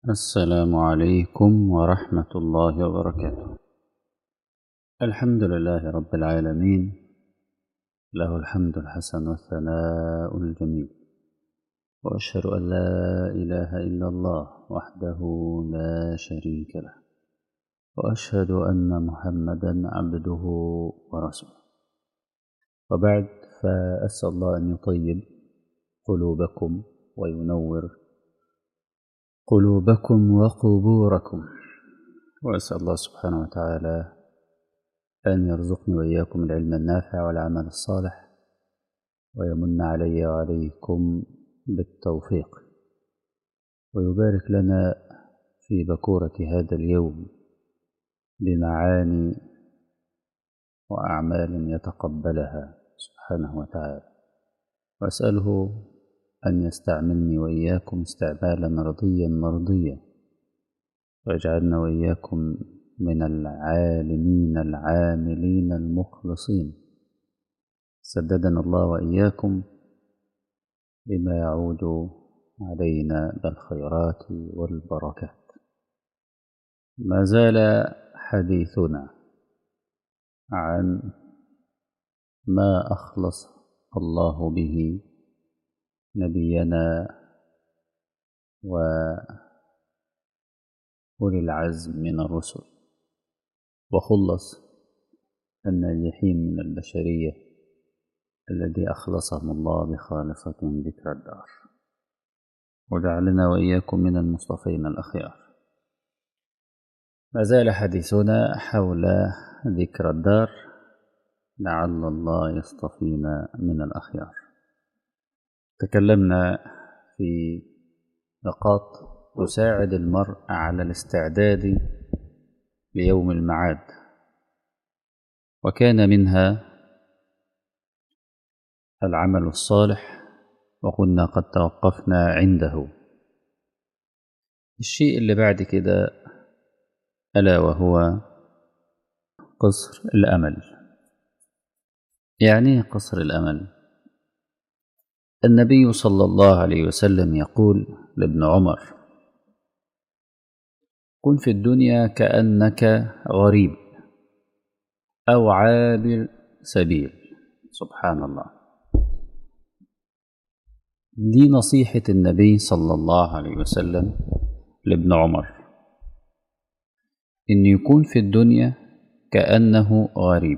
السلام عليكم ورحمة الله وبركاته الحمد لله رب العالمين له الحمد الحسن والثناء الجميل وأشهد أن لا إله إلا الله وحده لا شريك له وأشهد أن محمدا عبده ورسوله وبعد فأسأل الله أن يطيب قلوبكم وينور قلوبكم وقبوركم وأسأل الله سبحانه وتعالى أن يرزقني وإياكم العلم النافع والعمل الصالح ويمن علي وعليكم بالتوفيق ويبارك لنا في بكورة هذا اليوم بمعاني وأعمال يتقبلها سبحانه وتعالى وأسأله أن يستعملني وإياكم استعمالا رضيا مرضيا ويجعلنا وإياكم من العالمين العاملين المخلصين سددنا الله وإياكم بما يعود علينا بالخيرات والبركات ما زال حديثنا عن ما أخلص الله به نبينا وأولي العزم من الرسل وخلص الناجحين من البشرية الذي أخلصهم الله بخالصة ذكر الدار وجعلنا وإياكم من المصطفين الأخيار ما زال حديثنا حول ذكر الدار لعل الله يصطفينا من الأخيار تكلمنا في نقاط تساعد المرء على الاستعداد ليوم المعاد وكان منها العمل الصالح وكنا قد توقفنا عنده الشيء اللي بعد كده ألا وهو قصر الأمل يعني قصر الأمل النبي صلى الله عليه وسلم يقول لابن عمر كن في الدنيا كأنك غريب أو عابر سبيل سبحان الله دي نصيحة النبي صلى الله عليه وسلم لابن عمر إن يكون في الدنيا كأنه غريب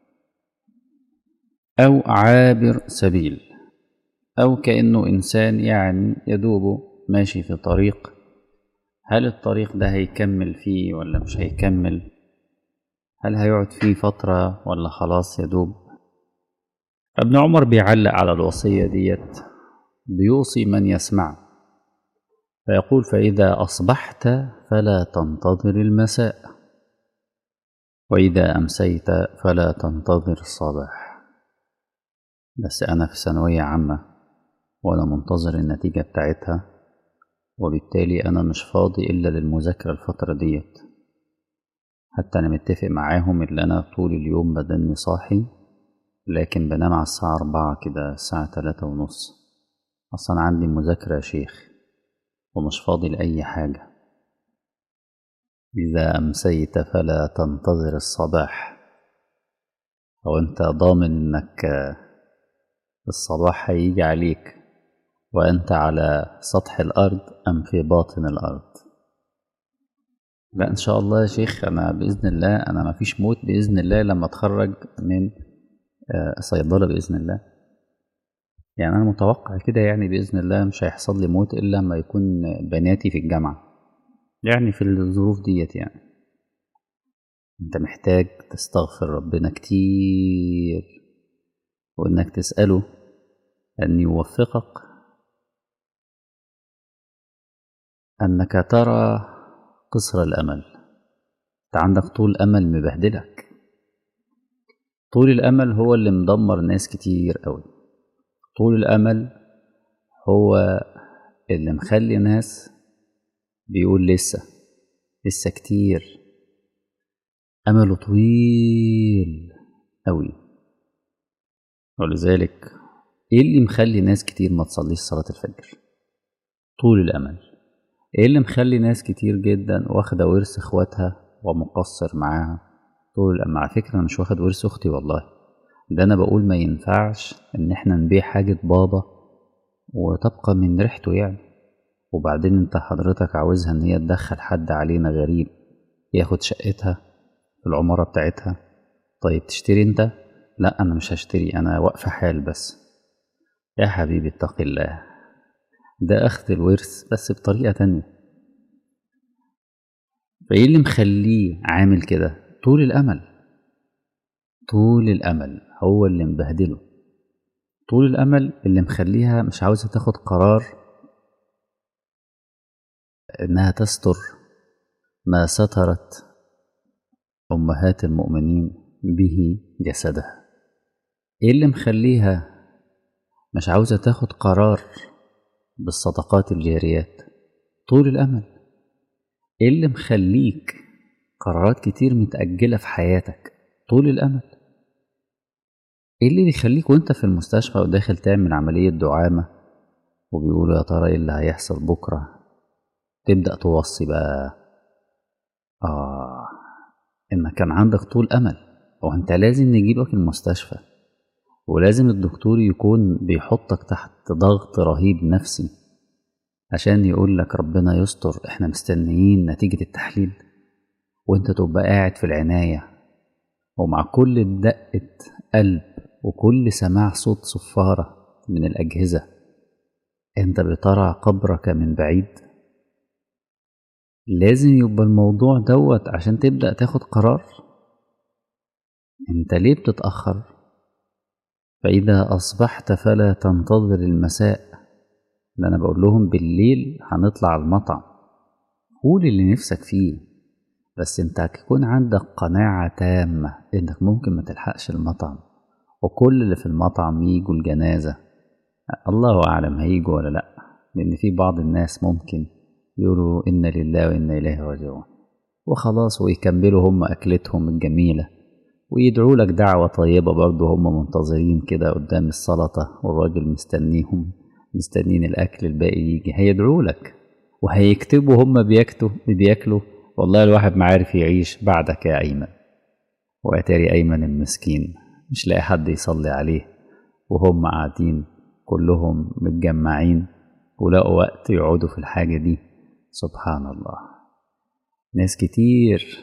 أو عابر سبيل أو كأنه إنسان يعني يدوب ماشي في طريق هل الطريق ده هيكمل فيه ولا مش هيكمل هل هيقعد فيه فترة ولا خلاص يدوب ابن عمر بيعلق على الوصية ديت بيوصي من يسمع فيقول فإذا أصبحت فلا تنتظر المساء وإذا أمسيت فلا تنتظر الصباح بس أنا في ثانوية عامة وأنا منتظر النتيجة بتاعتها وبالتالي أنا مش فاضي إلا للمذاكرة الفترة ديت حتى أنا متفق معاهم اللي أنا طول اليوم بدني صاحي لكن بنام على الساعة أربعة كده الساعة تلاتة ونص أصلا عندي مذاكرة يا شيخ ومش فاضي لأي حاجة إذا أمسيت فلا تنتظر الصباح أو أنت ضامن إنك الصباح هيجي عليك وأنت على سطح الأرض أم في باطن الأرض لا إن شاء الله يا شيخ أنا بإذن الله أنا مفيش موت بإذن الله لما أتخرج من صيدلة بإذن الله يعني أنا متوقع كده يعني بإذن الله مش هيحصل لي موت إلا لما يكون بناتي في الجامعة يعني في الظروف ديت يعني أنت محتاج تستغفر ربنا كتير وإنك تسأله أن يوفقك أنك ترى قصر الأمل أنت عندك طول أمل مبهدلك طول الأمل هو اللي مدمر ناس كتير أوي طول الأمل هو اللي مخلي ناس بيقول لسه لسه كتير أمله طويل أوي ولذلك إيه اللي مخلي ناس كتير ما تصليش صلاة الفجر طول الأمل ايه اللي مخلي ناس كتير جدا واخدة ورث اخواتها ومقصر معاها طول الأم على فكرة أنا مش واخد ورث أختي والله ده أنا بقول ما ينفعش إن إحنا نبيع حاجة بابا وتبقى من ريحته يعني وبعدين انت حضرتك عاوزها ان هي تدخل حد علينا غريب ياخد شقتها في العمارة بتاعتها طيب تشتري انت لا انا مش هشتري انا واقفة حال بس يا حبيبي اتق الله ده اخذ الورث بس بطريقة تانية فايه اللي مخليه عامل كده طول الامل طول الامل هو اللي مبهدله طول الامل اللي مخليها مش عاوزة تاخد قرار انها تستر ما سترت امهات المؤمنين به جسدها ايه اللي مخليها مش عاوزة تاخد قرار بالصدقات الجاريات طول الامل ايه اللي مخليك قرارات كتير متأجلة في حياتك طول الامل ايه اللي بيخليك وانت في المستشفى وداخل تعمل عملية دعامة وبيقولوا يا ترى ايه اللي هيحصل بكرة تبدأ توصي بقى آه إنك كان عندك طول أمل وأنت لازم نجيبك المستشفى ولازم الدكتور يكون بيحطك تحت ضغط رهيب نفسي عشان يقول لك ربنا يستر احنا مستنيين نتيجة التحليل وانت تبقى قاعد في العناية ومع كل دقة قلب وكل سماع صوت صفارة من الأجهزة انت بترى قبرك من بعيد لازم يبقى الموضوع دوت عشان تبدأ تاخد قرار انت ليه بتتأخر فإذا أصبحت فلا تنتظر المساء ده أنا بقول لهم بالليل هنطلع المطعم قول اللي نفسك فيه بس انت هيكون عندك قناعة تامة انك ممكن ما تلحقش المطعم وكل اللي في المطعم يجوا الجنازة الله أعلم هيجوا ولا لأ لأن في بعض الناس ممكن يقولوا إنا لله وإنا إليه راجعون وخلاص ويكملوا هم أكلتهم الجميلة ويدعوا لك دعوة طيبة برضه هم منتظرين كده قدام السلطة والراجل مستنيهم مستنين الأكل الباقي يجي هيدعوا لك وهيكتبوا هم بيكتوا بياكلوا والله الواحد ما عارف يعيش بعدك يا أيمن وأتاري أيمن المسكين مش لاقي حد يصلي عليه وهم قاعدين كلهم متجمعين ولقوا وقت يقعدوا في الحاجة دي سبحان الله ناس كتير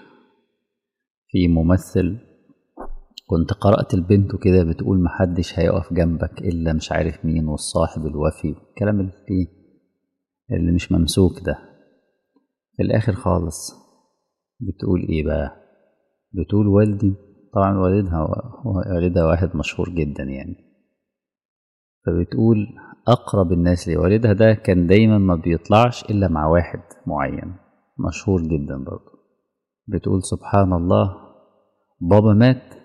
في ممثل كنت قرأت البنت كده بتقول محدش هيقف جنبك إلا مش عارف مين والصاحب الوفي الكلام اللي اللي مش ممسوك ده في الآخر خالص بتقول إيه بقى بتقول والدي طبعا والدها والدها واحد مشهور جدا يعني فبتقول أقرب الناس لوالدها ده كان دايما ما بيطلعش إلا مع واحد معين مشهور جدا برضه بتقول سبحان الله بابا مات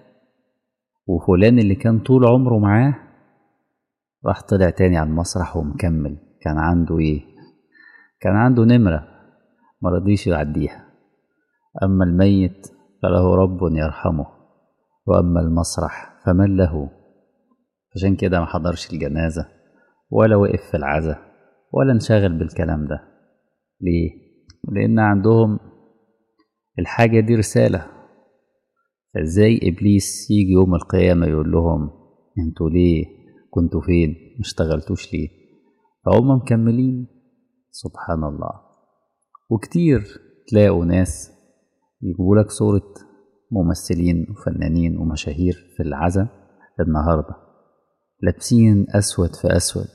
وفلان اللي كان طول عمره معاه راح طلع تاني على المسرح ومكمل كان عنده ايه كان عنده نمرة مرضيش يعديها أما الميت فله رب يرحمه وأما المسرح فمن له عشان كده ما حضرش الجنازة ولا وقف في العزا ولا انشغل بالكلام ده ليه؟ لأن عندهم الحاجة دي رسالة فازاي إبليس يجي يوم القيامة يقول لهم انتوا ليه كنتوا فين مشتغلتوش ليه فهم مكملين سبحان الله وكتير تلاقوا ناس يجيبوا لك صورة ممثلين وفنانين ومشاهير في العزا النهارده لابسين أسود في أسود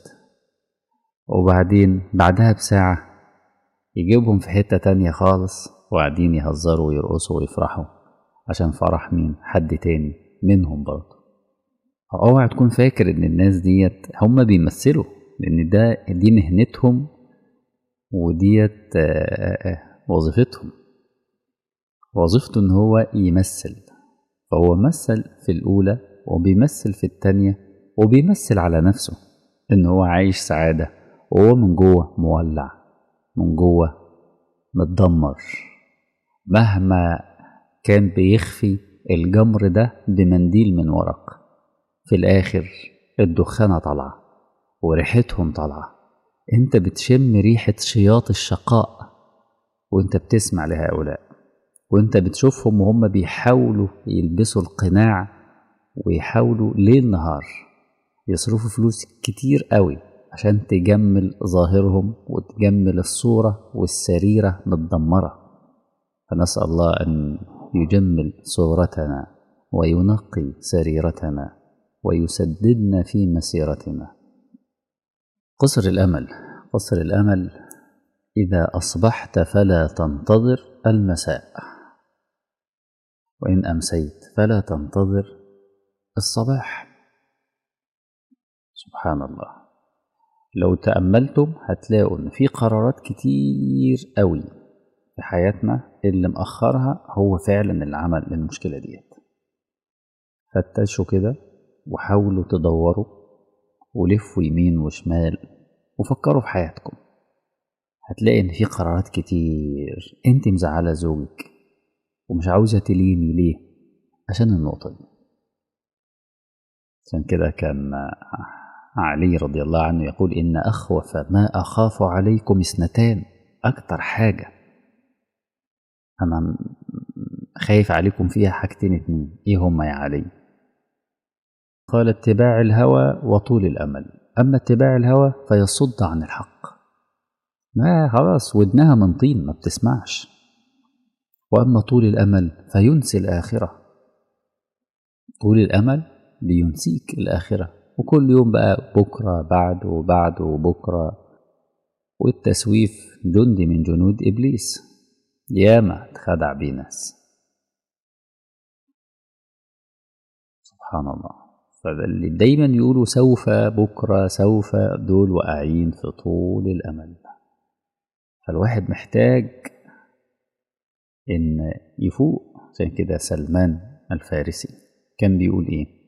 وبعدين بعدها بساعة يجيبهم في حتة تانية خالص وقاعدين يهزروا ويرقصوا ويفرحوا عشان فرح مين حد تاني منهم برضه اوعى تكون فاكر ان الناس ديت هم بيمثلوا لان ده دي مهنتهم وديت وظيفتهم وظيفته ان هو يمثل فهو مثل في الاولى وبيمثل في التانية وبيمثل على نفسه ان هو عايش سعادة وهو من جوه مولع من جوه متدمر مهما كان بيخفي الجمر ده بمنديل من ورق في الآخر الدخانة طالعة وريحتهم طالعة انت بتشم ريحة شياط الشقاء وانت بتسمع لهؤلاء وانت بتشوفهم وهم بيحاولوا يلبسوا القناع ويحاولوا ليل نهار يصرفوا فلوس كتير قوي عشان تجمل ظاهرهم وتجمل الصورة والسريرة متدمرة فنسأل الله أن يجمل صورتنا وينقي سريرتنا ويسددنا في مسيرتنا قصر الأمل قصر الأمل إذا أصبحت فلا تنتظر المساء وإن أمسيت فلا تنتظر الصباح سبحان الله لو تأملتم هتلاقوا إن في قرارات كتير قوي في حياتنا اللي مأخرها هو فعلا اللي عمل المشكلة ديت فتشوا كده وحاولوا تدوروا ولفوا يمين وشمال وفكروا في حياتكم هتلاقي ان في قرارات كتير انت مزعله زوجك ومش عاوزه تليني ليه عشان النقطه دي عشان كده كان علي رضي الله عنه يقول ان اخوف ما اخاف عليكم اثنتان اكتر حاجه انا خايف عليكم فيها حاجتين اتنين ايه هما يا علي قال اتباع الهوى وطول الامل اما اتباع الهوى فيصد عن الحق ما خلاص ودنها من طين ما بتسمعش واما طول الامل فينسي الاخره طول الامل بينسيك الاخره وكل يوم بقى بكره بعد وبعد وبكره والتسويف جندي من جنود ابليس ياما اتخدع بيه ناس سبحان الله فاللي دايما يقولوا سوف بكره سوف دول واقعين في طول الامل فالواحد محتاج ان يفوق عشان كده سلمان الفارسي كان بيقول ايه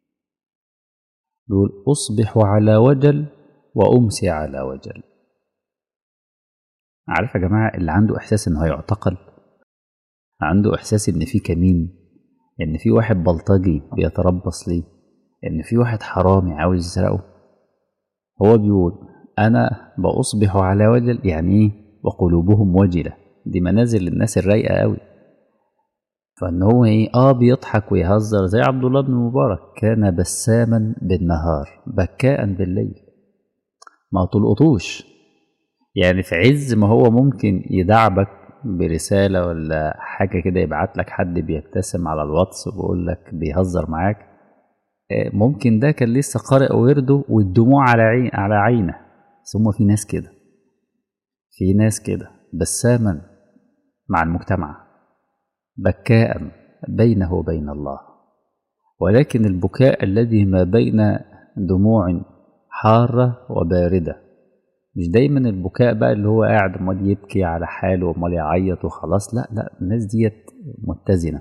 بيقول اصبح على وجل وامسي على وجل عارف يا جماعه اللي عنده احساس انه هيعتقل عنده احساس ان في كمين ان في واحد بلطجي بيتربص ليه ان في واحد حرامي عاوز يسرقه هو بيقول انا باصبح على وجل يعني ايه وقلوبهم وجله دي منازل الناس الرايقه قوي فان هو ايه اه بيضحك ويهزر زي عبد الله بن مبارك كان بساما بالنهار بكاء بالليل ما تلقطوش يعني في عز ما هو ممكن يدعبك برساله ولا حاجه كده يبعت لك حد بيبتسم على الواتس وبيقول لك بيهزر معاك ممكن ده كان لسه قارئ ورده والدموع على عين على عينه ثم في ناس كده في ناس كده بساما مع المجتمع بكاء بينه وبين الله ولكن البكاء الذي ما بين دموع حارة وباردة مش دايما البكاء بقى اللي هو قاعد امال يبكي على حاله وامال يعيط وخلاص لا لا الناس ديت متزنه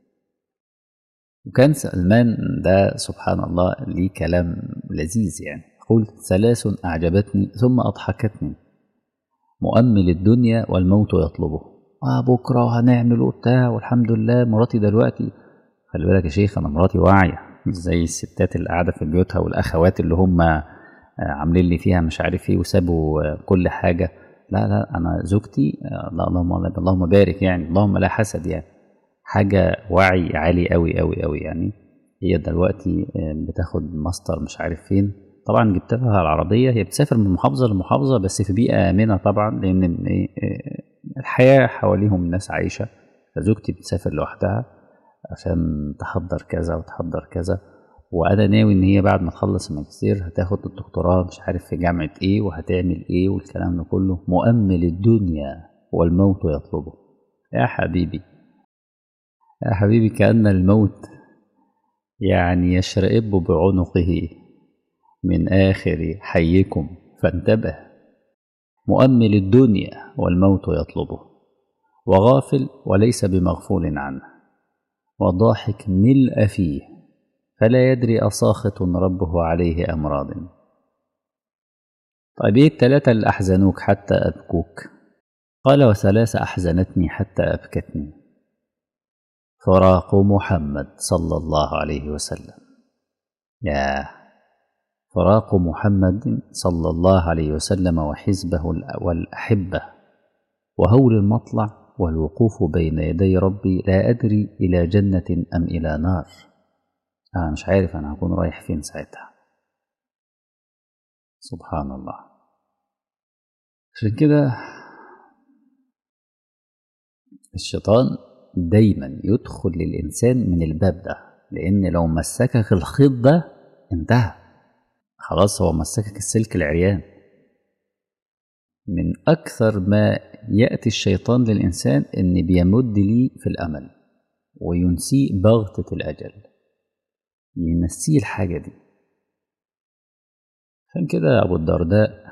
وكان سلمان ده سبحان الله ليه كلام لذيذ يعني يقول ثلاث أعجبتني ثم أضحكتني مؤمل الدنيا والموت يطلبه آه بكرة وهنعمل وبتاع والحمد لله مراتي دلوقتي خلي بالك يا شيخ أنا مراتي واعية مش زي الستات اللي قاعدة في بيوتها والأخوات اللي هم عاملين لي فيها مش عارف ايه وسابوا كل حاجة لا لا أنا زوجتي لا اللهم اللهم بارك يعني اللهم لا حسد يعني حاجة وعي عالي قوي قوي قوي يعني هي دلوقتي بتاخد ماستر مش عارف فين طبعا جبت لها العربية هي بتسافر من محافظة لمحافظة بس في بيئة آمنة طبعا لأن الحياة حواليهم ناس عايشة فزوجتي بتسافر لوحدها عشان تحضر كذا وتحضر كذا وأنا ناوي إن هي بعد ما تخلص الماجستير هتاخد الدكتوراه مش عارف في جامعة إيه وهتعمل إيه والكلام ده كله مؤمل الدنيا والموت يطلبه يا حبيبي يا حبيبي كأن الموت يعني يشرئب بعنقه من آخر حيكم فانتبه مؤمل الدنيا والموت يطلبه وغافل وليس بمغفول عنه وضاحك ملء فيه فلا يدري أساخط ربه عليه أم راض طيب ايه التلاتة اللي أحزنوك حتى أبكوك قال وثلاثة أحزنتني حتى أبكتني فراق محمد صلى الله عليه وسلم يا فراق محمد صلى الله عليه وسلم وحزبه والأحبة وهول المطلع والوقوف بين يدي ربي لا أدري إلى جنة أم إلى نار أنا مش عارف أنا هكون رايح فين ساعتها سبحان الله عشان كده الشيطان دايما يدخل للإنسان من الباب ده لأن لو مسكك الخيط ده انتهى خلاص هو مسكك السلك العريان من أكثر ما يأتي الشيطان للإنسان إن بيمد لي في الأمل وينسيه بغتة الأجل ينسيه الحاجة دي عشان كده أبو الدرداء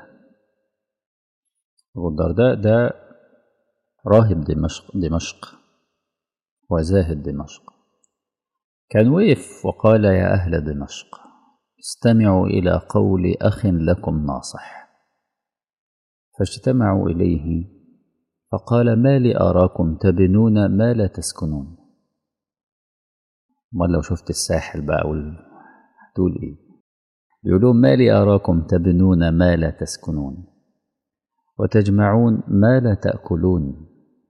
أبو الدرداء ده راهب دمشق دمشق وزاهد دمشق كان وقف وقال يا أهل دمشق استمعوا إلى قول أخ لكم ناصح فاجتمعوا إليه فقال ما لي أراكم تبنون ما لا تسكنون امال لو شفت الساحل بقى وال... هتقول ايه يقولون ما لي أراكم تبنون ما لا تسكنون وتجمعون ما لا تأكلون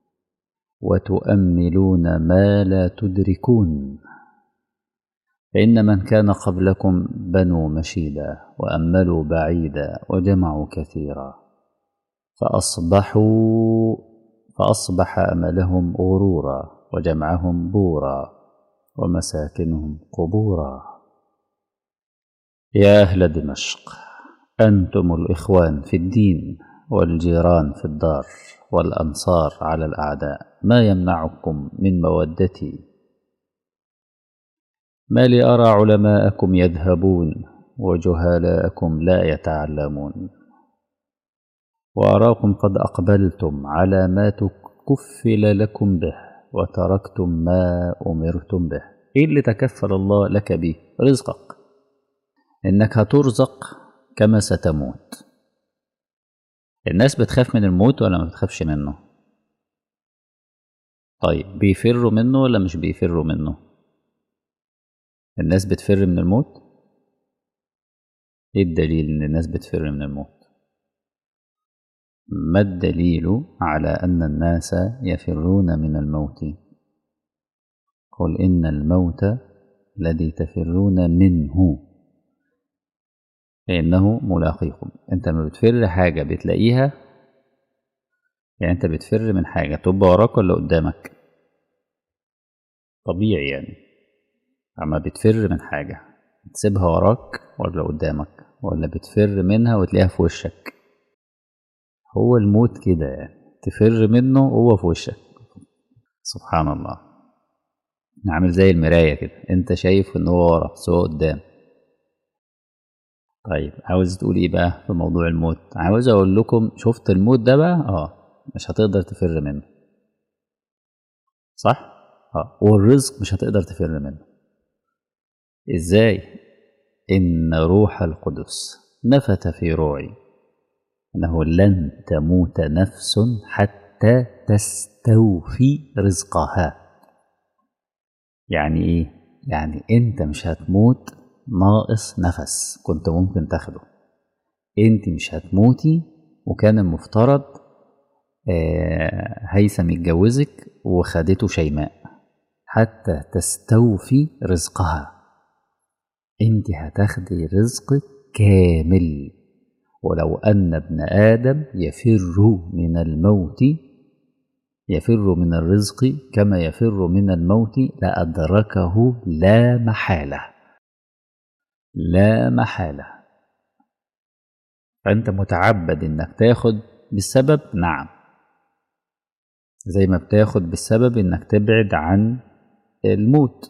وتؤملون ما لا تدركون فإن من كان قبلكم بنوا مشيدا وأملوا بعيدا وجمعوا كثيرا فأصبحوا فأصبح أملهم غرورا وجمعهم بورا ومساكنهم قبورا يا أهل دمشق أنتم الإخوان في الدين والجيران في الدار والأنصار على الأعداء ما يمنعكم من مودتي ما لي أرى علماءكم يذهبون وجهالاءكم لا يتعلمون وأراكم قد أقبلتم على ما تكفل لكم به وتركتم ما أمرتم به إيه اللي تكفل الله لك به رزقك إنك هترزق كما ستموت الناس بتخاف من الموت ولا ما بتخافش منه طيب بيفروا منه ولا مش بيفروا منه الناس بتفر من الموت ايه الدليل ان الناس بتفر من الموت ما الدليل على ان الناس يفرون من الموت قل ان الموت الذي تفرون منه فانه ملاقيكم انت ما بتفر حاجه بتلاقيها يعني انت بتفر من حاجه تبقى وراك ولا قدامك طبيعي يعني اما بتفر من حاجه تسيبها وراك ولا قدامك ولا بتفر منها وتلاقيها في وشك هو الموت كده يعني تفر منه هو في وشك سبحان الله عامل زي المراية كده انت شايف ان هو ورا بس هو قدام طيب عاوز تقول ايه بقى في موضوع الموت عاوز اقول لكم شفت الموت ده بقى اه مش هتقدر تفر منه صح اه والرزق مش هتقدر تفر منه ازاي ان روح القدس نفث في روعي انه لن تموت نفس حتى تستوفي رزقها يعني ايه يعني انت مش هتموت ناقص نفس كنت ممكن تاخده انت مش هتموتي وكان المفترض آه هيثم يتجوزك وخدته شيماء حتى تستوفي رزقها انت هتاخدي رزقك كامل ولو ان ابن ادم يفر من الموت يفر من الرزق كما يفر من الموت لادركه لا محاله لا محاله فانت متعبد انك تاخد بالسبب نعم زي ما بتاخد بالسبب انك تبعد عن الموت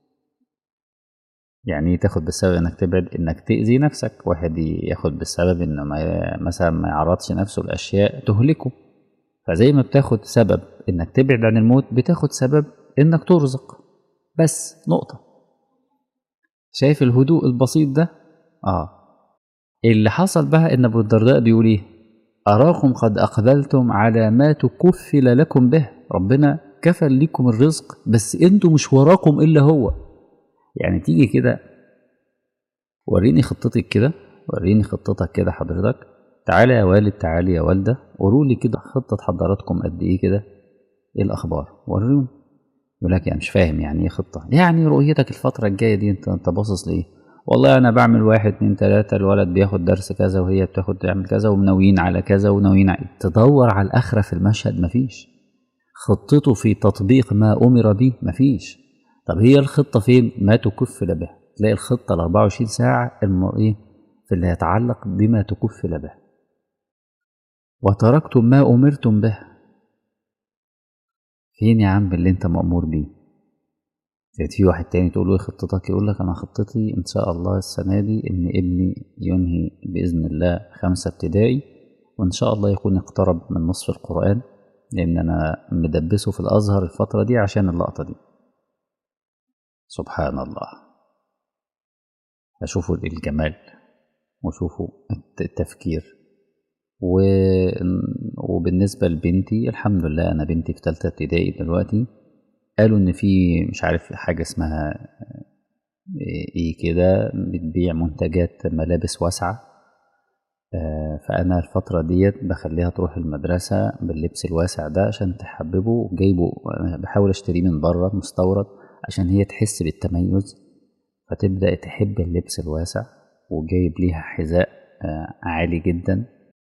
يعني تاخد بالسبب انك تبعد انك تأذي نفسك واحد ياخد بالسبب انه ما مثلا ما يعرضش نفسه لاشياء تهلكه فزي ما بتاخد سبب انك تبعد عن الموت بتاخد سبب انك ترزق بس نقطة شايف الهدوء البسيط ده اه اللي حصل بقى ان ابو الدرداء بيقول ايه اراكم قد اقبلتم على ما تكفل لكم به ربنا كفل لكم الرزق بس انتوا مش وراكم الا هو يعني تيجي كده وريني خطتك كده وريني خطتك كده حضرتك تعالى يا والد تعالي يا والدة قولوا لي كده خطة حضراتكم قد إيه كده إيه الأخبار وريهم يقول لك يعني مش فاهم يعني إيه خطة يعني رؤيتك الفترة الجاية دي أنت أنت باصص لإيه والله أنا بعمل واحد اتنين تلاتة الولد بياخد درس كذا وهي بتاخد تعمل كذا ومناويين على كذا وناويين على تدور على الآخرة في المشهد مفيش خطته في تطبيق ما أمر به مفيش طب هي الخطة فين ما تكفل به تلاقي الخطة ال 24 ساعة الم... إيه في اللي يتعلق بما تكفل به وتركتم ما أمرتم به فين يا عم اللي انت مأمور بيه يعني في واحد تاني تقول له ايه خطتك يقول لك انا خطتي ان شاء الله السنة دي ان ابني ينهي بإذن الله خمسة ابتدائي وان شاء الله يكون اقترب من نصف القرآن لان انا مدبسه في الازهر الفترة دي عشان اللقطة دي سبحان الله اشوفوا الجمال وشوفوا التفكير و... وبالنسبة لبنتي الحمد لله أنا بنتي في تالتة ابتدائي دلوقتي قالوا إن في مش عارف حاجة اسمها إيه كده بتبيع منتجات ملابس واسعة فأنا الفترة ديت بخليها تروح المدرسة باللبس الواسع ده عشان تحببه وجايبه أنا بحاول أشتريه من بره مستورد عشان هي تحس بالتميز فتبدأ تحب اللبس الواسع وجايب ليها حذاء عالي جدا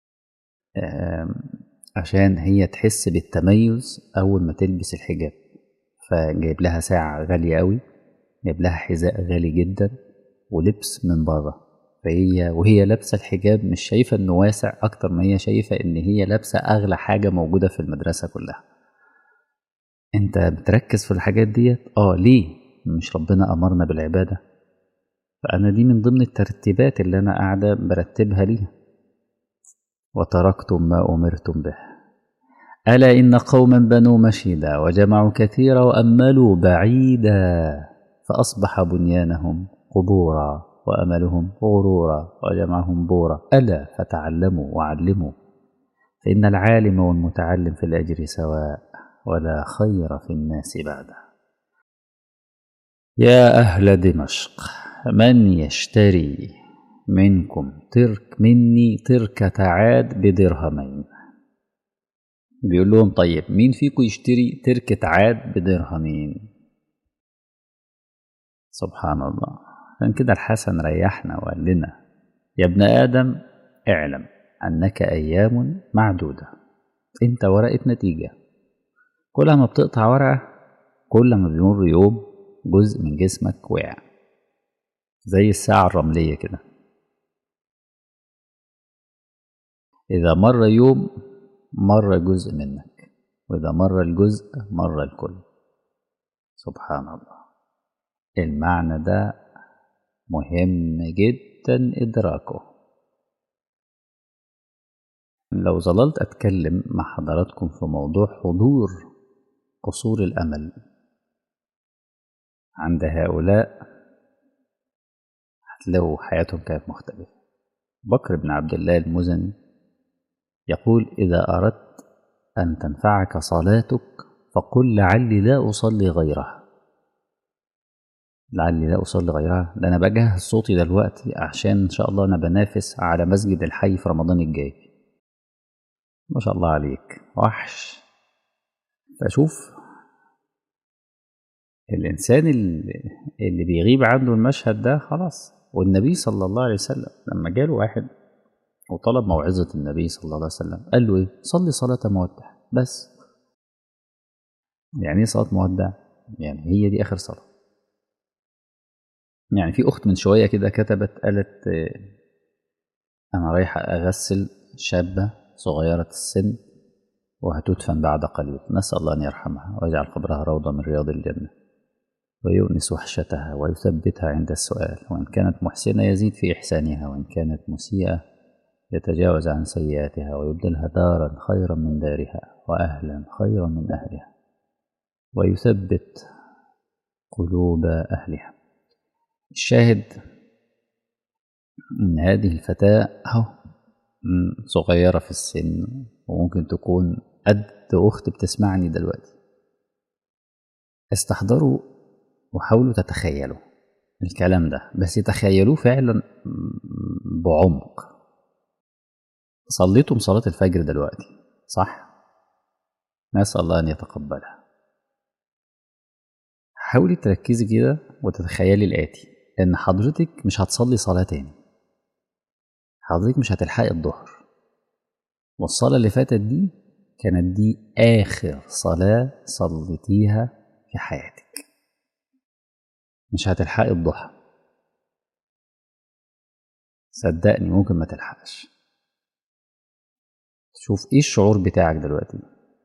عشان هي تحس بالتميز أول ما تلبس الحجاب فجايب لها ساعة غالية أوي جايب لها حذاء غالي جدا ولبس من بره فهي وهي لابسة الحجاب مش شايفة إنه واسع أكتر ما هي شايفة إن هي لابسة أغلى حاجة موجودة في المدرسة كلها أنت بتركز في الحاجات ديت آه ليه مش ربنا أمرنا بالعبادة فأنا دي من ضمن الترتيبات اللي أنا قاعدة برتبها ليها وتركتم ما أمرتم به ألا إن قوما بنوا مشيدا وجمعوا كثيرا وأملوا بعيدا فأصبح بنيانهم قبورا وأملهم غرورا وجمعهم بورا ألا فتعلموا وعلموا فإن العالم والمتعلم في الأجر سواء ولا خير في الناس بعده يا أهل دمشق من يشتري منكم ترك مني تركة عاد بدرهمين بيقول لهم طيب مين فيكم يشتري تركة عاد بدرهمين سبحان الله عشان كده الحسن ريحنا وقال لنا يا ابن آدم اعلم أنك أيام معدودة أنت ورقة نتيجة كل ما بتقطع ورقة كل ما بيمر يوم جزء من جسمك وقع زي الساعة الرملية كده إذا مر يوم مر جزء منك وإذا مر الجزء مر الكل سبحان الله المعنى ده مهم جدا إدراكه لو ظللت أتكلم مع حضراتكم في موضوع حضور قصور الأمل عند هؤلاء هتلاقوا حياتهم كانت مختلفة بكر بن عبد الله المزني يقول إذا أردت أن تنفعك صلاتك فقل لعلي لا أصلي غيرها لعلي لا أصلي غيرها ده أنا بجهز صوتي دلوقتي عشان إن شاء الله أنا بنافس على مسجد الحي في رمضان الجاي ما شاء الله عليك وحش فشوف الإنسان اللي بيغيب عنده المشهد ده خلاص والنبي صلى الله عليه وسلم لما جاله واحد وطلب موعظة النبي صلى الله عليه وسلم قال له إيه صلي صلاة مودع بس يعني إيه صلاة مودع يعني هي دي آخر صلاة يعني في أخت من شوية كده كتبت قالت أنا رايحة أغسل شابة صغيرة السن وهتدفن بعد قليل نسأل الله أن يرحمها ويجعل قبرها روضة من رياض الجنة ويؤنس وحشتها ويثبتها عند السؤال وإن كانت محسنة يزيد في إحسانها وإن كانت مسيئة يتجاوز عن سيئاتها ويبدلها دارا خيرا من دارها وأهلا خيرا من أهلها ويثبت قلوب أهلها الشاهد إن هذه الفتاة أهو صغيرة في السن وممكن تكون قد أخت بتسمعني دلوقتي استحضروا وحاولوا تتخيلوا الكلام ده بس تخيلوه فعلا بعمق صليتم صلاة الفجر دلوقتي صح؟ نسأل الله أن يتقبلها حاولي تركزي كده وتتخيلي الآتي إن حضرتك مش هتصلي صلاة تاني حضرتك مش هتلحقي الظهر والصلاة اللي فاتت دي كانت دي آخر صلاة صليتيها في حياتك مش هتلحقي الضحى صدقني ممكن ما تلحقش شوف ايه الشعور بتاعك دلوقتي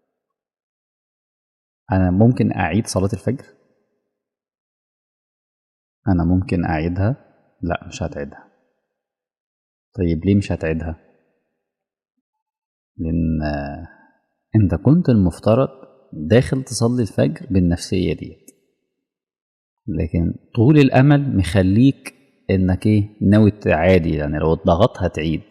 انا ممكن اعيد صلاة الفجر انا ممكن اعيدها لا مش هتعيدها طيب ليه مش هتعيدها لان انت كنت المفترض داخل تصلي الفجر بالنفسية ديت لكن طول الامل مخليك انك ايه ناوي عادي يعني لو اتضغط هتعيد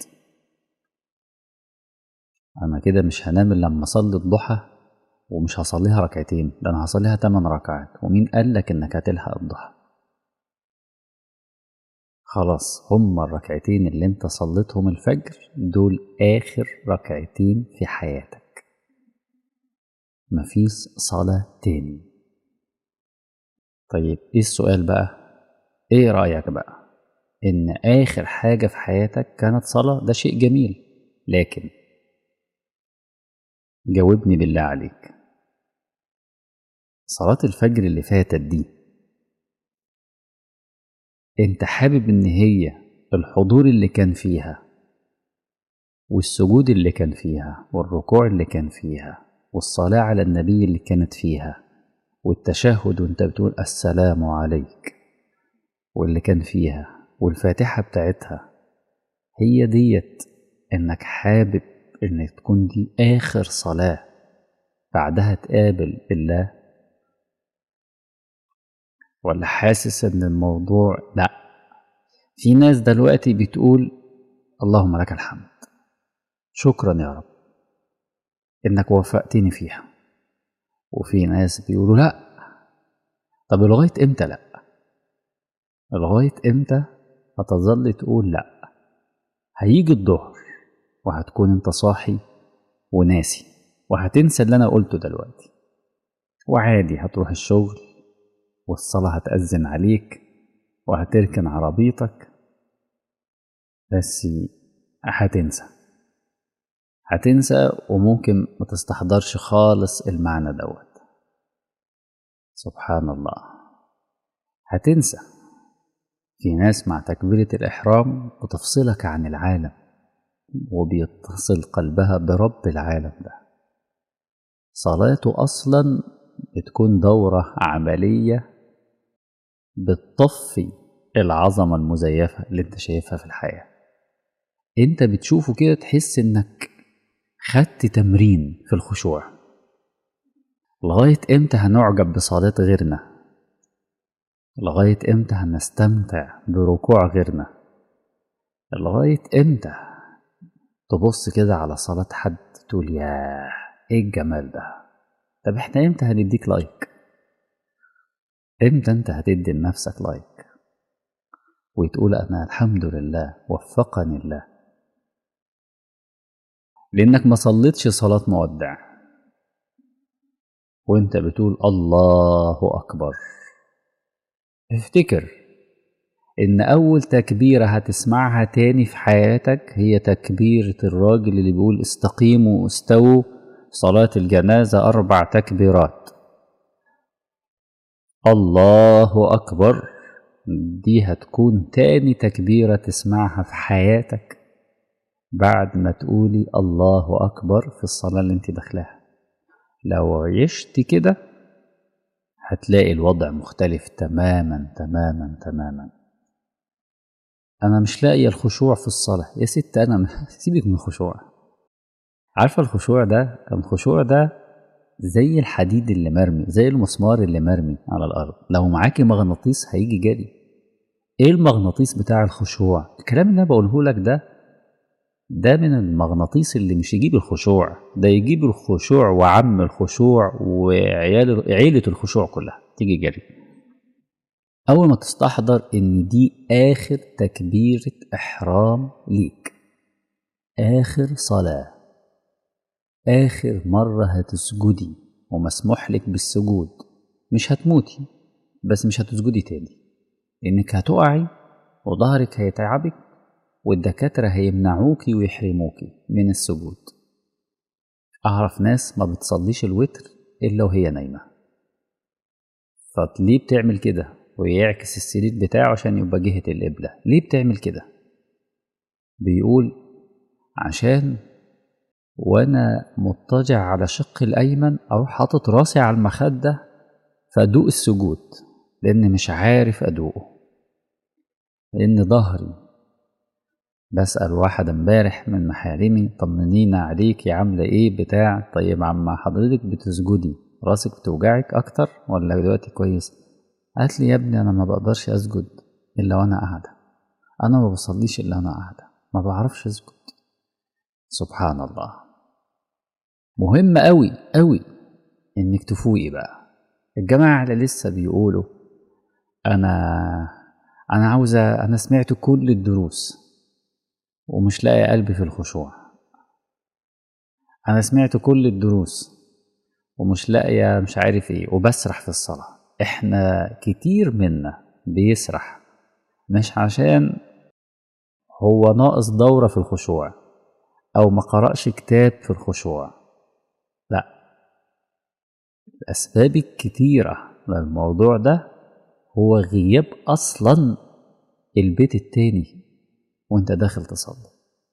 انا كده مش هنام الا لما اصلي الضحى ومش هصليها ركعتين ده انا هصليها 8 ركعات ومين قال لك انك هتلحق الضحى خلاص هما الركعتين اللي انت صليتهم الفجر دول اخر ركعتين في حياتك مفيش صلاة تاني طيب ايه السؤال بقى ايه رأيك بقى ان اخر حاجة في حياتك كانت صلاة ده شيء جميل لكن جاوبني بالله عليك صلاة الفجر اللي فاتت دي انت حابب ان هي الحضور اللي كان فيها والسجود اللي كان فيها والركوع اللي كان فيها والصلاة على النبي اللي كانت فيها والتشهد وانت بتقول السلام عليك واللي كان فيها والفاتحة بتاعتها هي ديت انك حابب ان تكون دي اخر صلاة بعدها تقابل بالله ولا حاسس ان الموضوع لا في ناس دلوقتي بتقول اللهم لك الحمد شكرا يا رب انك وفقتني فيها وفي ناس بيقولوا لا طب لغاية امتى لا لغاية امتى هتظل تقول لا هيجي الظهر وهتكون انت صاحي وناسي وهتنسى اللي انا قلته دلوقتي وعادي هتروح الشغل والصلاة هتأذن عليك وهتركن عربيتك بس هتنسى هتنسى وممكن ما تستحضرش خالص المعنى دوت سبحان الله هتنسى في ناس مع تكبيرة الإحرام بتفصلك عن العالم وبيتصل قلبها برب العالم ده صلاته أصلا بتكون دورة عملية بتطفي العظمة المزيفة اللي انت شايفها في الحياة انت بتشوفه كده تحس انك خدت تمرين في الخشوع لغاية امتى هنعجب بصلاة غيرنا لغاية امتى هنستمتع بركوع غيرنا لغاية امتى تبص كده على صلاة حد تقول ياه ايه الجمال ده طب احنا امتى هنديك لايك امتى انت هتدي لنفسك لايك وتقول انا الحمد لله وفقني الله لانك ما صليتش صلاة مودع وانت بتقول الله اكبر افتكر ان اول تكبيرة هتسمعها تاني في حياتك هي تكبيرة الراجل اللي بيقول استقيموا استووا صلاة الجنازة اربع تكبيرات الله اكبر دي هتكون تاني تكبيرة تسمعها في حياتك بعد ما تقولي الله أكبر في الصلاة اللي انت داخلها لو عشت كده هتلاقي الوضع مختلف تماما تماما تماما أنا مش لاقي الخشوع في الصلاة يا ست أنا سيبك من الخشوع عارفة الخشوع ده الخشوع ده زي الحديد اللي مرمي زي المسمار اللي مرمي على الأرض لو معاكي مغناطيس هيجي جري ايه المغناطيس بتاع الخشوع الكلام اللي انا بقوله لك ده ده من المغناطيس اللي مش يجيب الخشوع ده يجيب الخشوع وعم الخشوع وعيال عيلة الخشوع كلها تيجي جري أول ما تستحضر إن دي آخر تكبيرة إحرام ليك آخر صلاة آخر مرة هتسجدي ومسموح لك بالسجود مش هتموتي بس مش هتسجدي تاني لأنك هتقعي وظهرك هيتعبك والدكاترة هيمنعوكي ويحرموكي من السجود أعرف ناس ما بتصليش الوتر إلا وهي نايمة فليه بتعمل كده ويعكس السرير بتاعه عشان يبقى جهة القبلة ليه بتعمل كده بيقول عشان وانا مضطجع على شقي الايمن اروح حاطط راسي على المخده فادوق السجود لان مش عارف ادوقه لان ظهري بسال واحد امبارح من محارمي طمنينا عليكي عامله ايه بتاع طيب عم حضرتك بتسجدي راسك بتوجعك اكتر ولا دلوقتي كويس قالت لي يا ابني انا ما بقدرش اسجد الا وانا قاعده انا ما بصليش الا وانا قاعده ما بعرفش اسجد سبحان الله مهم قوي قوي انك تفوقي بقى الجماعه اللي لسه بيقولوا انا انا عاوزه انا سمعت كل الدروس ومش لاقي قلبي في الخشوع انا سمعت كل الدروس ومش لاقيه مش عارف ايه وبسرح في الصلاه احنا كتير منا بيسرح مش عشان هو ناقص دورة في الخشوع أو ما قرأش كتاب في الخشوع لا الأسباب الكتيرة للموضوع ده هو غياب أصلا البيت التاني وانت داخل تصلي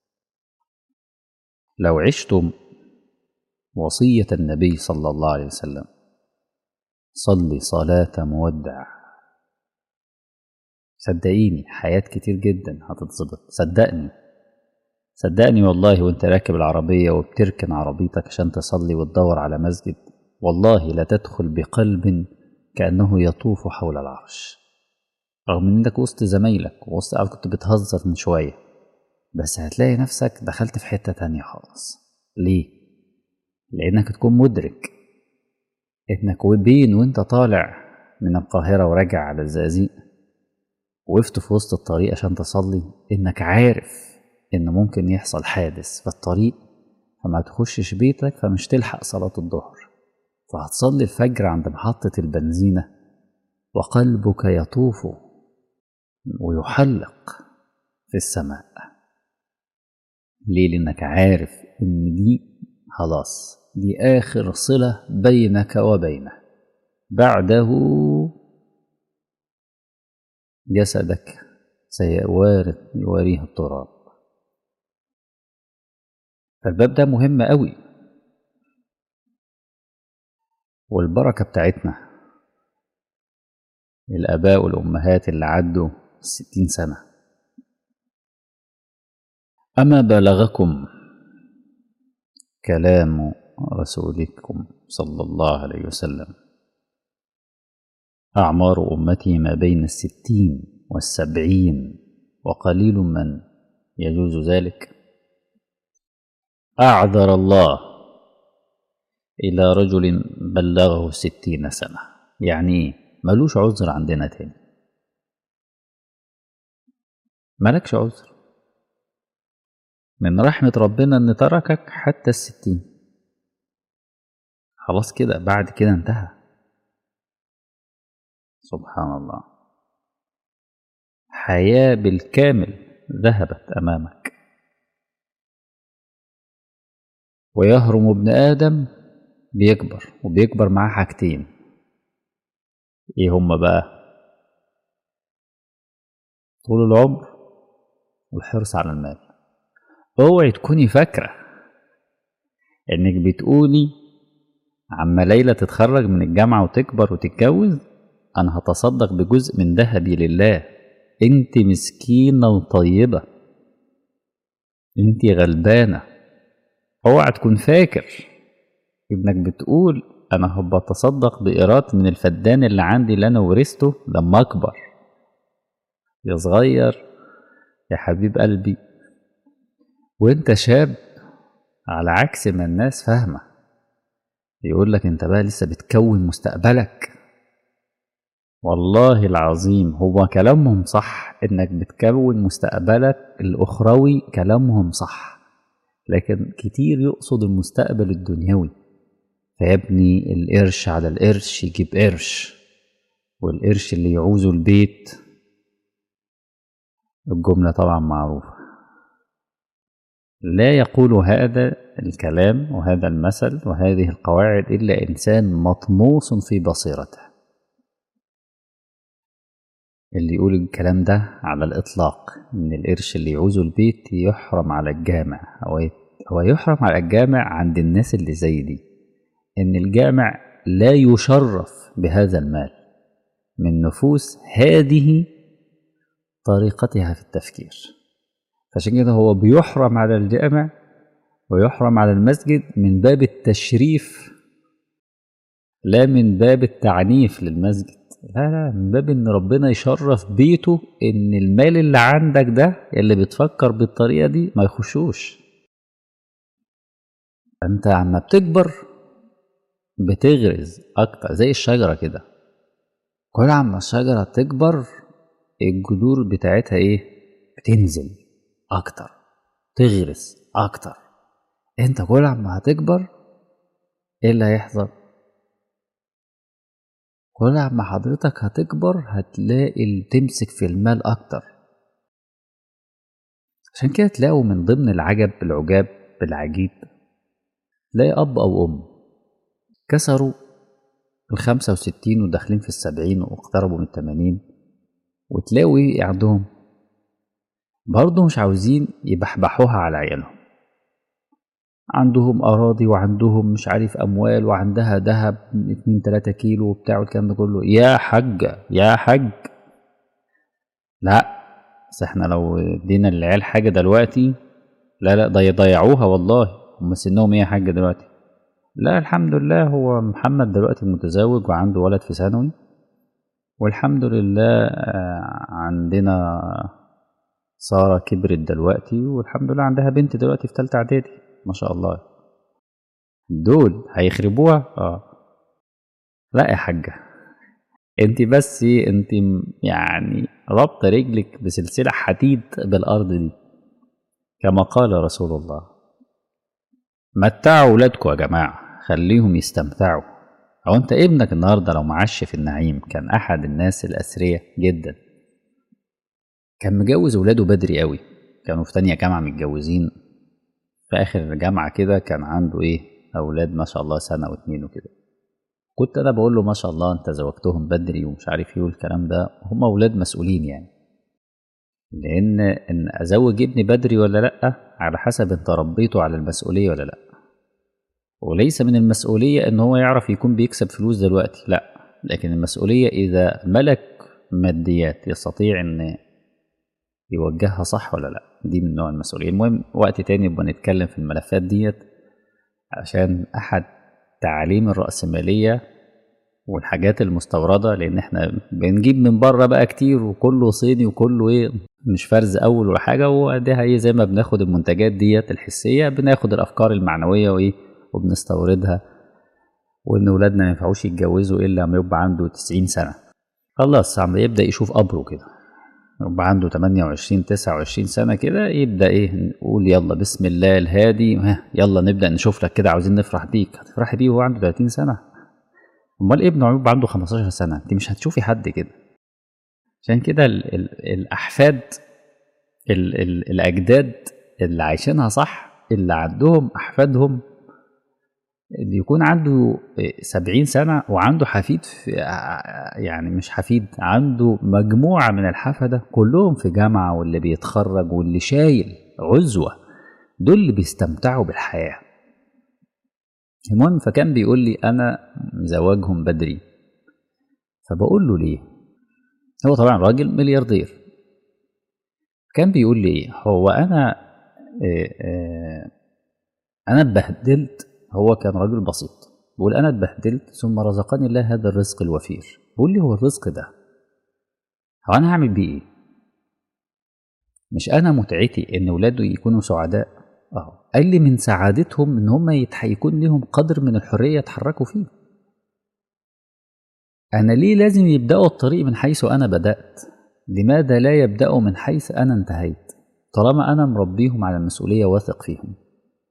لو عشتم وصية النبي صلى الله عليه وسلم صلي صلاة مودع صدقيني حياة كتير جدا هتتظبط صدقني صدقني والله وانت راكب العربية وبتركن عربيتك عشان تصلي وتدور على مسجد والله لا تدخل بقلب كأنه يطوف حول العرش رغم انك وسط زمايلك ووسط كنت بتهزر من شوية بس هتلاقي نفسك دخلت في حتة تانية خالص ليه؟ لأنك تكون مدرك إنك وبين وأنت طالع من القاهرة وراجع على الزقازيق وقفت في وسط الطريق عشان تصلي إنك عارف إن ممكن يحصل حادث في الطريق فما تخشش بيتك فمش تلحق صلاة الظهر فهتصلي الفجر عند محطة البنزينة وقلبك يطوف ويحلق في السماء ليه لأنك عارف إن دي خلاص دي آخر صلة بينك وبينه بعده جسدك سيوارد يواريه التراب فالباب ده مهم قوي والبركة بتاعتنا الآباء والأمهات اللي عدوا الستين سنة أما بلغكم كلام رسولكم صلى الله عليه وسلم أعمار أمتي ما بين الستين والسبعين وقليل من يجوز ذلك أعذر الله إلى رجل بلغه ستين سنة يعني ملوش عذر عندنا تاني ملكش عذر من رحمة ربنا إن تركك حتى الستين خلاص كده بعد كده انتهى سبحان الله حياة بالكامل ذهبت أمامك ويهرم ابن آدم بيكبر وبيكبر معاه حاجتين ايه هما بقى طول العمر والحرص على المال اوعي تكوني فاكرة انك بتقولي عما ليلى تتخرج من الجامعة وتكبر وتتجوز انا هتصدق بجزء من ذهبي لله انت مسكينة وطيبة انت غلبانة اوعى تكون فاكر انك بتقول انا هبقى اتصدق بايراد من الفدان اللي عندي اللي انا ورثته لما اكبر يا صغير يا حبيب قلبي وانت شاب على عكس ما الناس فاهمه يقول لك انت بقى لسه بتكون مستقبلك والله العظيم هو كلامهم صح انك بتكون مستقبلك الاخروي كلامهم صح لكن كتير يقصد المستقبل الدنيوي فيبني القرش على القرش يجيب قرش والقرش اللي يعوزه البيت الجملة طبعا معروفة لا يقول هذا الكلام وهذا المثل وهذه القواعد إلا إنسان مطموس في بصيرته اللي يقول الكلام ده على الإطلاق إن القرش اللي يعوزه البيت يحرم على الجامع أو هو يحرم على الجامع عند الناس اللي زي دي إن الجامع لا يشرف بهذا المال من نفوس هذه طريقتها في التفكير عشان كده هو بيحرم على الجامع ويحرم على المسجد من باب التشريف لا من باب التعنيف للمسجد لا لا من باب ان ربنا يشرف بيته ان المال اللي عندك ده اللي بتفكر بالطريقه دي ما يخشوش انت عما بتكبر بتغرز اكتر زي الشجره كده كل عما الشجره تكبر الجذور بتاعتها ايه بتنزل اكتر تغرس اكتر انت كل عما هتكبر ايه اللي هيحصل كل عما حضرتك هتكبر هتلاقي تمسك في المال اكتر عشان كده تلاقوا من ضمن العجب العجاب العجيب تلاقي اب او ام كسروا الخمسة وستين وداخلين في السبعين واقتربوا من التمانين وتلاقوا ايه عندهم برضه مش عاوزين يبحبحوها على عيالهم عندهم أراضي وعندهم مش عارف أموال وعندها ذهب اتنين تلاتة كيلو وبتاع والكلام ده كله يا حاجة يا حاج لا بس احنا لو ادينا للعيال حاجة دلوقتي لا لا ضي- ضيعوها والله هم سنهم ايه يا حاج دلوقتي لا الحمد لله هو محمد دلوقتي متزوج وعنده ولد في ثانوي والحمد لله آه، عندنا سارة كبرت دلوقتي والحمد لله عندها بنت دلوقتي في تالتة إعدادي ما شاء الله دول هيخربوها اه لا يا حاجة انت بس انت م- يعني ربط رجلك بسلسلة حديد بالأرض دي كما قال رسول الله متعوا ولادكم يا جماعة خليهم يستمتعوا أو أنت ابنك النهاردة لو معاش في النعيم كان أحد الناس الأثرياء جدا كان مجوز ولاده بدري قوي كانوا في تانية جامعة متجوزين في آخر الجامعة كده كان عنده إيه أولاد ما شاء الله سنة واتنين وكده كنت أنا بقول له ما شاء الله أنت زوجتهم بدري ومش عارف إيه والكلام ده هم أولاد مسؤولين يعني لأن إن أزوج ابني بدري ولا لأ على حسب أنت ربيته على المسؤولية ولا لأ وليس من المسؤولية إن هو يعرف يكون بيكسب فلوس دلوقتي لأ لكن المسؤولية إذا ملك ماديات يستطيع إن يوجهها صح ولا لا دي من نوع المسؤولية المهم وقت تاني نبقى نتكلم في الملفات ديت عشان أحد تعاليم الرأسمالية والحاجات المستوردة لأن احنا بنجيب من بره بقى كتير وكله صيني وكله ايه مش فرز أول ولا حاجة وده ايه زي ما بناخد المنتجات ديت الحسية بناخد الأفكار المعنوية وايه وبنستوردها وإن ولادنا ما ينفعوش يتجوزوا إلا لما يبقى عنده 90 سنة خلاص عم يبدأ يشوف قبره كده يبقى عنده 28 29 سنة كده يبدأ إيه نقول يلا بسم الله الهادي ها يلا نبدأ نشوف لك كده عاوزين نفرح بيك هتفرحي بيه وهو عنده 30 سنة أمال ابنه يبقى عنده 15 سنة أنت مش هتشوفي حد كده عشان كده ال ال الأحفاد ال ال الأجداد اللي عايشينها صح اللي عندهم أحفادهم اللي يكون عنده سبعين سنة وعنده حفيد في يعني مش حفيد عنده مجموعة من الحفدة كلهم في جامعة واللي بيتخرج واللي شايل عزوة دول اللي بيستمتعوا بالحياة المهم فكان بيقول لي أنا زواجهم بدري فبقول له ليه هو طبعا راجل ملياردير كان بيقول لي ايه هو انا إيه إيه انا اتبهدلت هو كان راجل بسيط بيقول انا اتبهدلت ثم رزقني الله هذا الرزق الوفير بيقول لي هو الرزق ده هو انا هعمل بيه ايه مش انا متعتي ان ولاده يكونوا سعداء اه قال لي من سعادتهم ان هم يتح... يكون لهم قدر من الحريه يتحركوا فيه انا ليه لازم يبداوا الطريق من حيث انا بدات لماذا لا يبداوا من حيث انا انتهيت طالما انا مربيهم على المسؤوليه واثق فيهم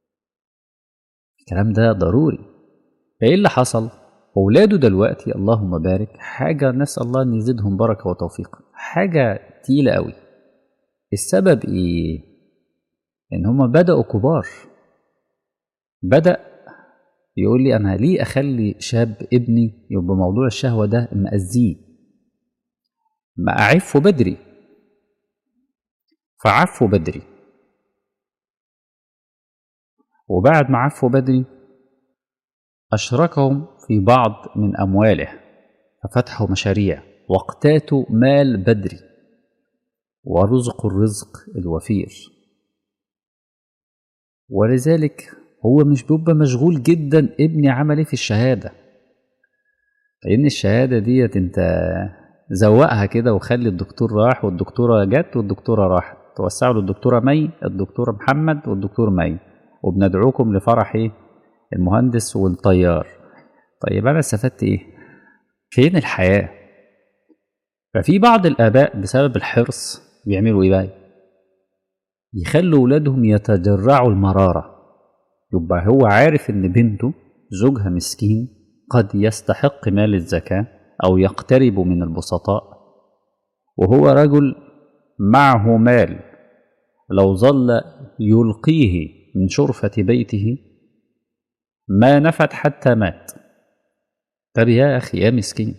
الكلام ده ضروري فايه اللي حصل اولاده دلوقتي اللهم بارك حاجه نسال الله ان يزيدهم بركه وتوفيق حاجه تقيله قوي السبب ايه ان هما بداوا كبار بدا يقول لي انا ليه اخلي شاب ابني يبقى موضوع الشهوه ده مأذيه ما اعفه بدري فعفوا بدري وبعد ما عفوا بدري أشركهم في بعض من أمواله ففتحوا مشاريع واقتاتوا مال بدري ورزقوا الرزق الوفير ولذلك هو مش بيبقى مشغول جدا ابني عمل ايه في الشهادة لأن الشهادة ديت انت زوقها كده وخلي الدكتور راح والدكتورة جت والدكتورة راحت توسعوا للدكتورة مي الدكتورة محمد والدكتور مي وبندعوكم لفرح ايه المهندس والطيار طيب انا استفدت ايه فين الحياة ففي بعض الاباء بسبب الحرص بيعملوا ايه بقى يخلوا ولادهم يتجرعوا المرارة يبقى هو عارف ان بنته زوجها مسكين قد يستحق مال الزكاة او يقترب من البسطاء وهو رجل معه مال لو ظل يلقيه من شرفة بيته ما نفد حتى مات طب يا أخي يا مسكين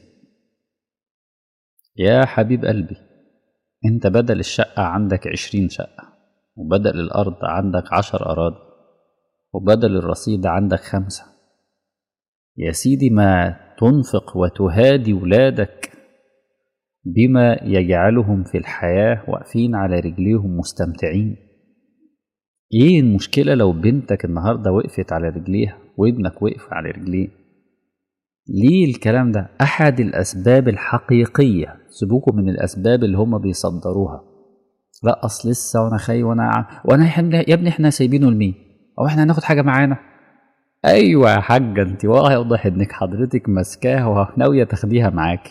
يا حبيب قلبي انت بدل الشقة عندك عشرين شقة وبدل الأرض عندك عشر أراضي وبدل الرصيد عندك خمسة يا سيدي ما تنفق وتهادي ولادك بما يجعلهم في الحياة واقفين على رجليهم مستمتعين ايه المشكلة لو بنتك النهاردة وقفت على رجليها وابنك وقف على رجليه ليه الكلام ده احد الاسباب الحقيقية سيبوكم من الاسباب اللي هم بيصدروها لا اصل لسه وانا خاي وانا ع... وانا يا ابني احنا سايبينه لمين او احنا هناخد حاجة معانا ايوه يا حاجة انت واضح انك حضرتك ماسكاها وناوية تاخديها معاكي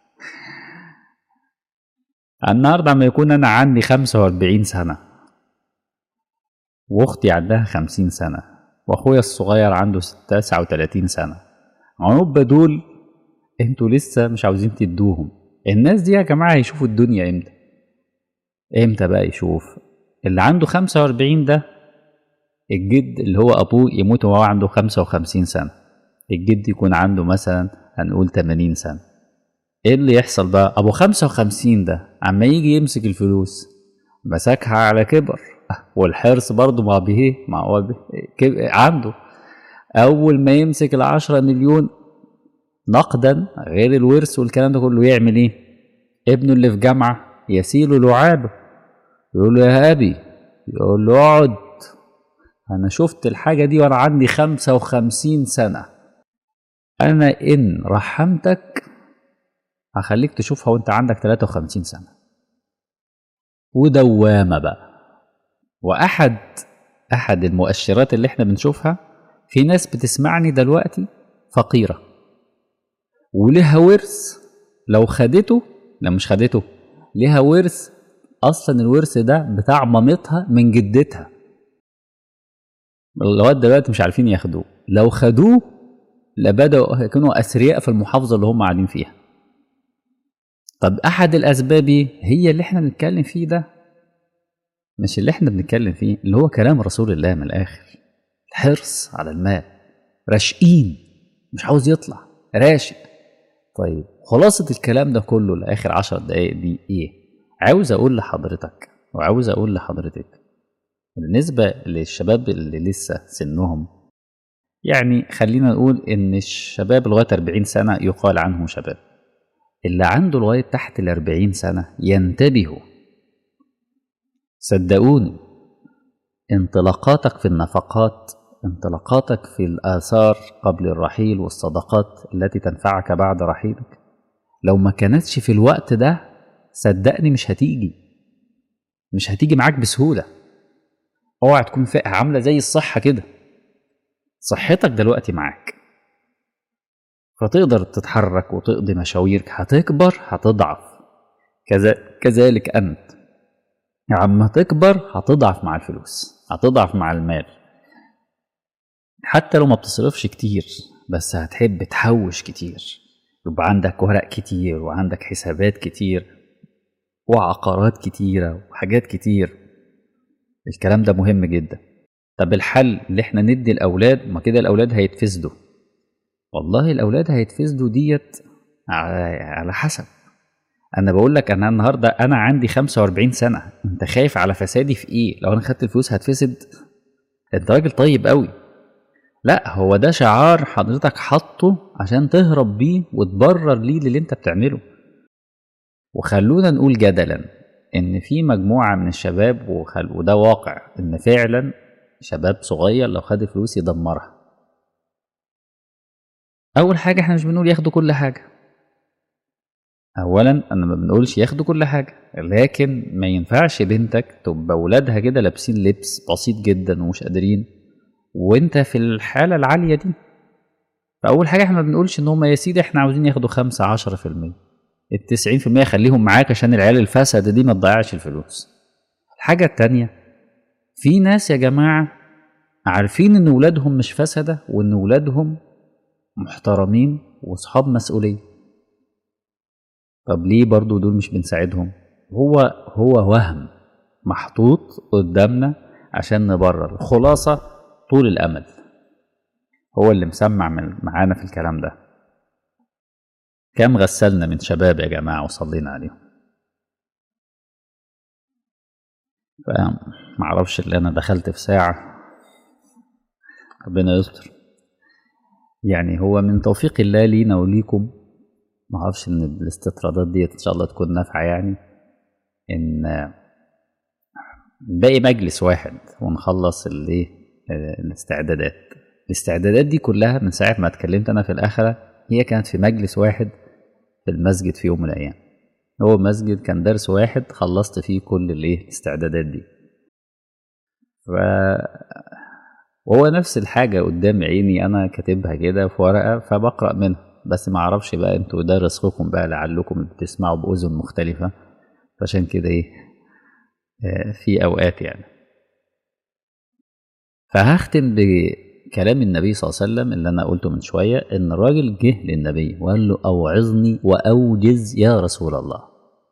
النهارده لما يكون انا عندي 45 سنة واختي عندها 50 سنة واخويا الصغير عنده 39 سنة عنوب دول انتوا لسه مش عاوزين تدوهم الناس دي يا جماعة هيشوفوا الدنيا امتى امتى بقى يشوف اللي عنده 45 ده الجد اللي هو ابوه يموت وهو عنده 55 سنة الجد يكون عنده مثلا هنقول 80 سنة ايه اللي يحصل بقى ابو 55 ده عما يجي يمسك الفلوس مسكها على كبر والحرص برضه ما به ما هو به عنده اول ما يمسك العشرة مليون نقدا غير الورث والكلام ده كله يعمل ايه ابنه اللي في جامعة يسيل لعابه يقول له يا ابي يقول له اقعد انا شفت الحاجة دي وانا عندي خمسة وخمسين سنة انا ان رحمتك هخليك تشوفها وانت عندك 53 سنة ودوامة بقى وأحد أحد المؤشرات اللي احنا بنشوفها في ناس بتسمعني دلوقتي فقيرة ولها ورث لو خدته لا مش خدته لها ورث أصلا الورث ده بتاع مامتها من جدتها لغاية دلوقتي مش عارفين ياخدوه لو خدوه لبدأوا يكونوا أثرياء في المحافظة اللي هم قاعدين فيها طب احد الاسباب هي اللي احنا بنتكلم فيه ده مش اللي احنا بنتكلم فيه اللي هو كلام رسول الله من الاخر الحرص على المال راشقين مش عاوز يطلع راشق طيب خلاصة الكلام ده كله لاخر عشر دقايق دي ايه عاوز اقول لحضرتك وعاوز اقول لحضرتك بالنسبة للشباب اللي لسه سنهم يعني خلينا نقول ان الشباب لغاية 40 سنة يقال عنه شباب اللي عنده لغاية تحت الأربعين سنة ينتبهوا صدقوني انطلاقاتك في النفقات انطلاقاتك في الآثار قبل الرحيل والصدقات التي تنفعك بعد رحيلك لو ما كانتش في الوقت ده صدقني مش هتيجي مش هتيجي معاك بسهولة اوعى تكون عاملة زي الصحة كده صحتك دلوقتي معاك فتقدر تتحرك وتقضي مشاويرك هتكبر هتضعف كذا كذلك أنت عما تكبر هتضعف مع الفلوس هتضعف مع المال حتى لو ما بتصرفش كتير بس هتحب تحوش كتير يبقى عندك ورق كتير وعندك حسابات كتير وعقارات كتيرة وحاجات كتير الكلام ده مهم جدا طب الحل اللي احنا ندي الأولاد ما كده الأولاد هيتفسدوا والله الأولاد هيتفسدوا ديت على حسب انا بقول لك انا النهارده انا عندي 45 سنه انت خايف على فسادي في ايه لو انا خدت الفلوس هتفسد انت راجل طيب قوي لا هو ده شعار حضرتك حاطه عشان تهرب بيه وتبرر ليه اللي انت بتعمله وخلونا نقول جدلا ان في مجموعه من الشباب وخل... وده واقع ان فعلا شباب صغير لو خد فلوس يدمرها اول حاجه احنا مش بنقول ياخدوا كل حاجه اولا انا ما بنقولش ياخدوا كل حاجه لكن ما ينفعش بنتك تبقى ولادها كده لابسين لبس بسيط جدا ومش قادرين وانت في الحاله العاليه دي فاول حاجه احنا ما بنقولش ان هم يا سيدي احنا عاوزين ياخدوا 5 10% ال 90% خليهم معاك عشان العيال الفاسده دي ما تضيعش الفلوس الحاجه التانيه في ناس يا جماعه عارفين ان ولادهم مش فسده وان ولادهم محترمين واصحاب مسؤوليه طب ليه برضو دول مش بنساعدهم هو هو وهم محطوط قدامنا عشان نبرر خلاصة طول الأمل هو اللي مسمع من معانا في الكلام ده كم غسلنا من شباب يا جماعة وصلينا عليهم فمعرفش اللي أنا دخلت في ساعة ربنا يستر يعني هو من توفيق الله لينا وليكم ما اعرفش ان الاستطرادات ديت ان شاء الله تكون نافعه يعني ان باقي مجلس واحد ونخلص الايه الاستعدادات الاستعدادات دي كلها من ساعه ما اتكلمت انا في الاخره هي كانت في مجلس واحد في المسجد في يوم من الايام هو مسجد كان درس واحد خلصت فيه كل الايه الاستعدادات دي ف وهو نفس الحاجه قدام عيني انا كاتبها كده في ورقه فبقرا منها بس ما اعرفش بقى انتوا ده رزقكم بقى لعلكم بتسمعوا باذن مختلفه فعشان كده ايه في اوقات يعني فهختم بكلام النبي صلى الله عليه وسلم اللي انا قلته من شويه ان الراجل جه للنبي وقال له اوعظني واوجز يا رسول الله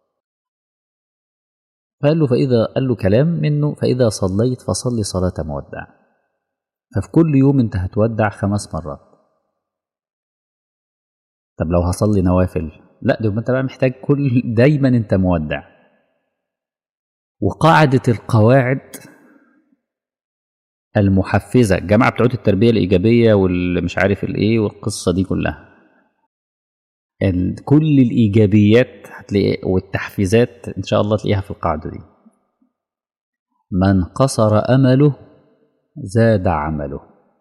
فقال له فاذا قال له كلام منه فاذا صليت فصلي صلاه مودع ففي كل يوم انت هتودع خمس مرات طب لو هصلي نوافل لا ده انت بقى محتاج كل دايما انت مودع وقاعدة القواعد المحفزة الجماعة بتوع التربية الإيجابية واللي مش عارف الإيه والقصة دي كلها كل الإيجابيات هتلاقي والتحفيزات إن شاء الله تلاقيها في القاعدة دي من قصر أمله زاد عمله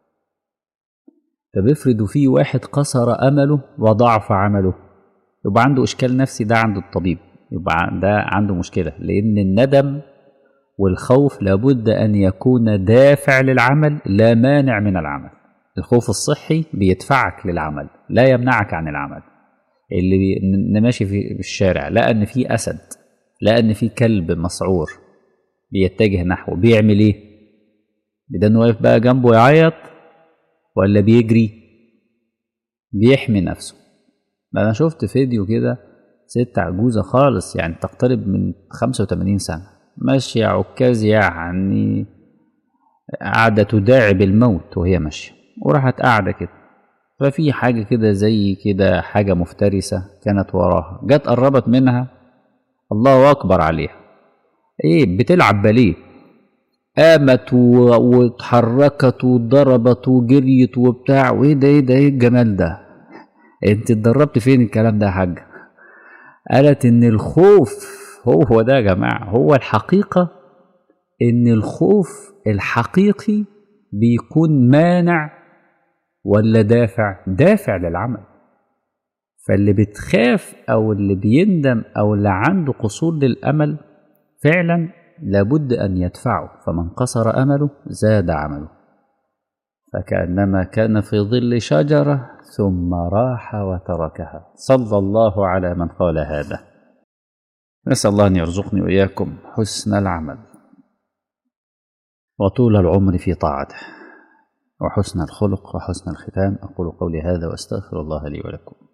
طب افرضوا في واحد قصر امله وضعف عمله يبقى عنده اشكال نفسي ده عند الطبيب يبقى ده عنده مشكله لان الندم والخوف لابد ان يكون دافع للعمل لا مانع من العمل الخوف الصحي بيدفعك للعمل لا يمنعك عن العمل اللي ماشي في الشارع لقى ان في اسد لقى ان في كلب مسعور بيتجه نحوه بيعمل ايه ده انه واقف بقى جنبه يعيط ولا بيجري بيحمي نفسه انا شفت فيديو كده ست عجوزة خالص يعني تقترب من 85 سنة ماشية عكاز يعني قاعدة تداعب الموت وهي ماشية وراحت قاعدة كده ففي حاجة كده زي كده حاجة مفترسة كانت وراها جت قربت منها الله أكبر عليها إيه بتلعب باليه قامت واتحركت وضربت وجريت وبتاع وايه ده ايه ده ايه الجمال ده انت اتدربت فين الكلام ده يا حاج قالت ان الخوف هو هو ده يا جماعه هو الحقيقه ان الخوف الحقيقي بيكون مانع ولا دافع دافع للعمل فاللي بتخاف او اللي بيندم او اللي عنده قصور للامل فعلا لابد ان يدفعه فمن قصر امله زاد عمله فكانما كان في ظل شجره ثم راح وتركها صلى الله على من قال هذا نسال الله ان يرزقني واياكم حسن العمل وطول العمر في طاعته وحسن الخلق وحسن الختام أقول قولي هذا وأستغفر الله لي ولكم